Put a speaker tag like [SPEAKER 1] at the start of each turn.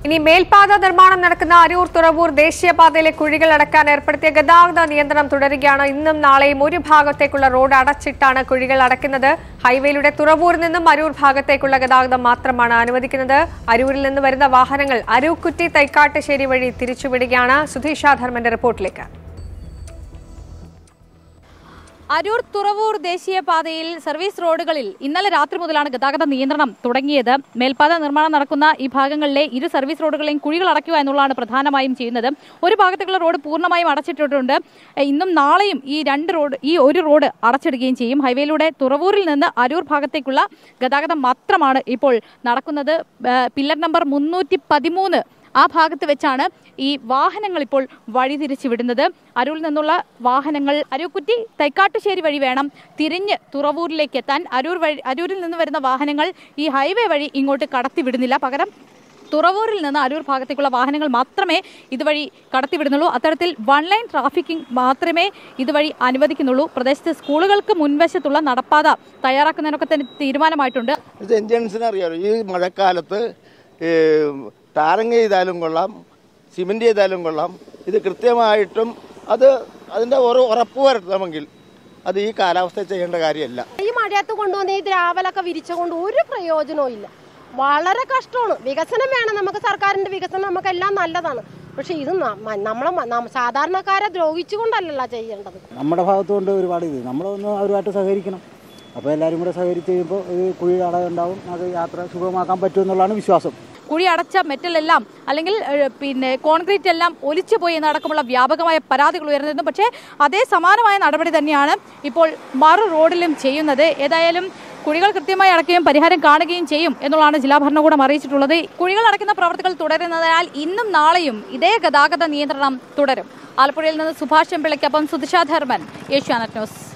[SPEAKER 1] ഇനി മേൽപാത നിർമ്മാണം നടക്കുന്ന അരൂർ തുറവൂർ ദേശീയപാതയിലെ കുഴികൾ അടക്കാൻ ഏർപ്പെടുത്തിയ ഗതാഗത നിയന്ത്രണം തുടരുകയാണ് ഇന്നും നാളെയും ഒരു ഭാഗത്തേക്കുള്ള റോഡ് അടച്ചിട്ടാണ് കുഴികൾ അടയ്ക്കുന്നത് ഹൈവേയിലൂടെ തുറവൂരിൽ നിന്നും അരൂർ ഭാഗത്തേക്കുള്ള ഗതാഗതം മാത്രമാണ് അനുവദിക്കുന്നത് അരൂരിൽ നിന്ന് വരുന്ന വാഹനങ്ങൾ അരൂക്കുറ്റി തൈക്കാട്ടുശ്ശേരി വഴി തിരിച്ചുവിടുകയാണ് സുധീഷ ധർമ്മന്റെ റിപ്പോർട്ടിലേക്ക്
[SPEAKER 2] അരൂർ തുറവൂർ ദേശീയപാതയിൽ സർവീസ് റോഡുകളിൽ ഇന്നലെ രാത്രി മുതലാണ് ഗതാഗത നിയന്ത്രണം തുടങ്ങിയത് മേൽപ്പാത നിർമ്മാണം നടക്കുന്ന ഈ ഭാഗങ്ങളിലെ ഇരു സർവീസ് റോഡുകളെയും കുഴികൾ അടയ്ക്കുക എന്നുള്ളതാണ് പ്രധാനമായും ചെയ്യുന്നത് ഒരു ഭാഗത്തേക്കുള്ള റോഡ് പൂർണ്ണമായും അടച്ചിട്ടിട്ടുണ്ട് ഏഹ് ഇന്നും നാളെയും ഈ രണ്ട് റോഡ് ഈ ഒരു റോഡ് അടച്ചിടുകയും ചെയ്യും ഹൈവേയിലൂടെ തുറവൂരിൽ നിന്ന് അരൂർ ഭാഗത്തേക്കുള്ള ഗതാഗതം മാത്രമാണ് ഇപ്പോൾ നടക്കുന്നത് ഏഹ് പില്ലർ നമ്പർ മുന്നൂറ്റി പതിമൂന്ന് ആ ഭാഗത്ത് വെച്ചാണ് ഈ വാഹനങ്ങൾ ഇപ്പോൾ വഴിതിരിച്ചു വിടുന്നത് അരൂരിൽ നിന്നുള്ള വാഹനങ്ങൾ അരൂക്കുറ്റി തൈക്കാട്ടുശ്ശേരി വഴി വേണം തിരിഞ്ഞ് തുറവൂരിലേക്ക് എത്താൻ അരൂർ വഴി അരൂരിൽ നിന്ന് വരുന്ന വാഹനങ്ങൾ ഈ ഹൈവേ വഴി ഇങ്ങോട്ട് കടത്തി വിടുന്നില്ല പകരം തുറവൂരിൽ നിന്ന് അരൂർ ഭാഗത്തേക്കുള്ള വാഹനങ്ങൾ മാത്രമേ ഇതുവഴി കടത്തിവിടുന്നുള്ളൂ അത്തരത്തിൽ വൺ ലൈൻ ട്രാഫിക്കിംഗ് മാത്രമേ ഇതുവഴി അനുവദിക്കുന്നുള്ളൂ പ്രദേശത്ത് സ്കൂളുകൾക്ക് മുൻവശത്തുള്ള നടപ്പാത തയ്യാറാക്കുന്നതിനൊക്കെ തന്നെ തീരുമാനമായിട്ടുണ്ട്
[SPEAKER 3] ഇത് എൻജിൻസിന് അറിയാലോ ഈ മഴക്കാലത്ത് ഈ ടാറിങ് ചെയ്താലും കൊള്ളാം സിമെൻ്റ് ചെയ്താലും കൊള്ളാം ഇത് കൃത്യമായിട്ടും അത് അതിൻ്റെ ഒരു ഉറപ്പ് വരുത്തണമെങ്കിൽ അത് ഈ കാലാവസ്ഥയിൽ ചെയ്യേണ്ട കാര്യമല്ല
[SPEAKER 4] ഈ മഴയത്ത് കൊണ്ടുവന്ന് ഈ ദ്രാവലൊക്കെ വിരിച്ചുകൊണ്ട് ഒരു പ്രയോജനവും ഇല്ല വളരെ കഷ്ടമാണ് വികസനം വേണം നമുക്ക് സർക്കാരിന്റെ വികസനം നമുക്ക് എല്ലാം നല്ലതാണ് പക്ഷെ ഇത് ന- മ- നമ്മളെ മ- നം- സാധാരണക്കാരെ ദ്രോഹിച്ചുകൊണ്ടല്ലല്ലോ ചെയ്യേണ്ടത്
[SPEAKER 5] നമ്മുടെ ഭാഗത്തുകൊണ്ട് ഒരുപാട് ഇത് നമ്മളൊന്ന് അവരുമായിട്ട് സഹകരിക്കണം അപ്പോൾ എല്ലാവരും കൂടെ സഹകരിച്ച് കഴിയുമ്പോൾ ഈ കുഴി അടയുണ്ടാവും അത് യാത്ര സുഗമമാക്കാൻ പറ്റുമെന്നുള്ളതാണ് വിശ്വാസം
[SPEAKER 2] കുഴി അടച്ച മെറ്റലെല്ലാം അല്ലെങ്കിൽ ഏഹ്, പിന്നെ കോൺക്രീറ്റ് എല്ലാം ഒലിച്ചു പോയി എന്നടക്കമുള്ള വ്യാപകമായ പരാതികൾ ഉയർന്നിരുന്നു പക്ഷേ അതേ സമാനമായ നടപടി തന്നെയാണ് ഇപ്പോൾ മറു റോഡിലും ചെയ്യുന്നത് ഏതായാലും കുഴികൾ കൃത്യമായി അടയ്ക്കുകയും പരിഹാരം കാണുകയും ചെയ്യും എന്നുള്ളതാണ് ജില്ലാ ഭരണകൂടം അറിയിച്ചിട്ടുള്ളത് കുഴികൾ അടയ്ക്കുന്ന പ്രവർത്തികൾ തുടരുന്നതിനാൽ ഇന്നും നാളെയും ഇതേ ഗതാഗത നിയന്ത്രണം തുടരും ആലപ്പുഴയിൽ നിന്ന് സുഭാഷ് എമ്പിളയ്ക്കൊപ്പം സുധിഷാ ധർമ്മൻ ഏഷ്യാനെറ്റ് ന്യൂസ്